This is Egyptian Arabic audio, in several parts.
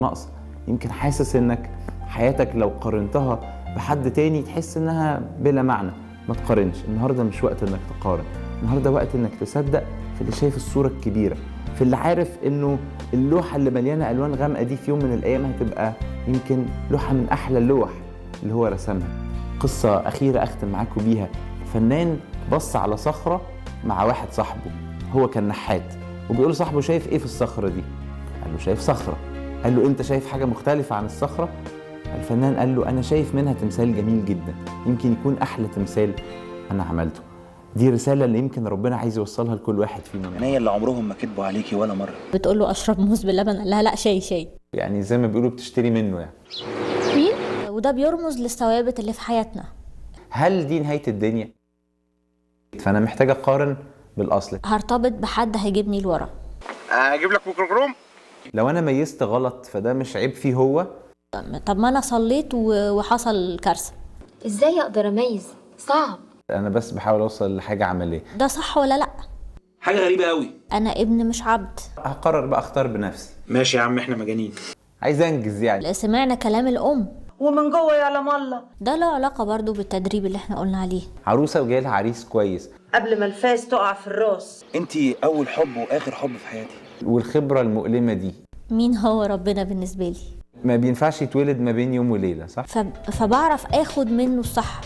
نقص يمكن حاسس انك حياتك لو قارنتها بحد تاني تحس انها بلا معنى ما تقارنش النهارده مش وقت انك تقارن النهارده وقت انك تصدق في اللي شايف الصوره الكبيره في اللي عارف انه اللوحه اللي مليانه الوان غامقه دي في يوم من الايام هتبقى يمكن لوحه من احلى اللوح اللي هو رسمها قصه اخيره اختم معاكم بيها فنان بص على صخره مع واحد صاحبه هو كان نحات وبيقول لصاحبه شايف ايه في الصخره دي قال له شايف صخره قال له انت شايف حاجه مختلفه عن الصخره الفنان قال له انا شايف منها تمثال جميل جدا يمكن يكون احلى تمثال انا عملته دي رساله اللي يمكن ربنا عايز يوصلها لكل واحد فينا عينيا اللي عمرهم ما كذبوا عليكي ولا مره بتقول له اشرب موز باللبن قال لها لا شاي شاي يعني زي ما بيقولوا بتشتري منه يعني مين وده بيرمز للثوابت اللي في حياتنا هل دي نهايه الدنيا فانا محتاج اقارن بالاصل هرتبط بحد هيجيبني لورا اجيب لك ميكروجروم لو انا ميزت غلط فده مش عيب فيه هو طب ما انا صليت و- وحصل كارثه ازاي اقدر اميز صعب انا بس بحاول اوصل لحاجه عمليه ده صح ولا لا حاجه غريبه قوي انا ابن مش عبد هقرر بقى اختار بنفسي ماشي يا عم احنا مجانين عايز انجز يعني سمعنا كلام الام ومن جوه يعلم الله ده له علاقه برضو بالتدريب اللي احنا قلنا عليه عروسه وجاي لها عريس كويس قبل ما الفاس تقع في الراس انت اول حب واخر حب في حياتي والخبره المؤلمه دي مين هو ربنا بالنسبه لي ما بينفعش يتولد ما بين يوم وليله صح ف- فبعرف اخد منه الصح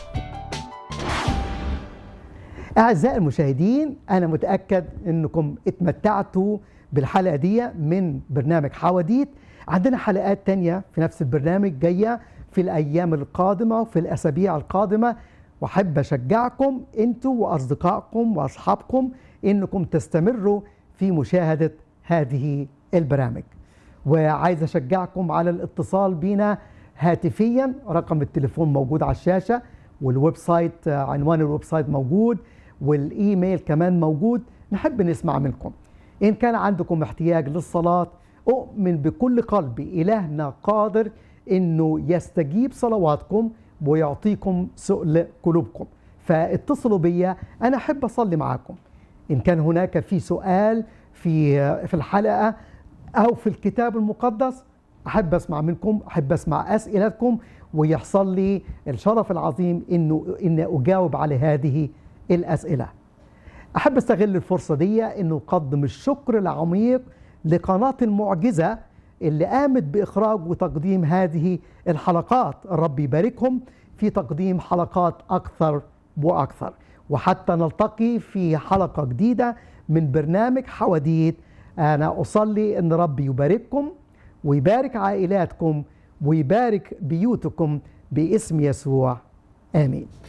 أعزائي المشاهدين أنا متأكد أنكم اتمتعتوا بالحلقة دي من برنامج حواديت عندنا حلقات تانية في نفس البرنامج جاية في الأيام القادمة وفي الأسابيع القادمة وأحب أشجعكم أنتوا وأصدقائكم وأصحابكم أنكم تستمروا في مشاهدة هذه البرامج وعايز أشجعكم على الاتصال بينا هاتفيا رقم التليفون موجود على الشاشة والويب سايت آه، عنوان الويب سايت موجود والايميل كمان موجود نحب نسمع منكم ان كان عندكم احتياج للصلاه اؤمن بكل قلبي الهنا قادر انه يستجيب صلواتكم ويعطيكم سؤل قلوبكم فاتصلوا بيا انا احب اصلي معاكم ان كان هناك في سؤال في في الحلقه او في الكتاب المقدس احب اسمع منكم احب اسمع اسئلتكم ويحصل لي الشرف العظيم انه ان اجاوب على هذه الاسئله احب استغل الفرصه دي انه اقدم الشكر العميق لقناه المعجزه اللي قامت باخراج وتقديم هذه الحلقات الرب يباركهم في تقديم حلقات اكثر واكثر وحتى نلتقي في حلقه جديده من برنامج حواديت انا اصلي ان ربي يبارككم ويبارك عائلاتكم ويبارك بيوتكم باسم يسوع امين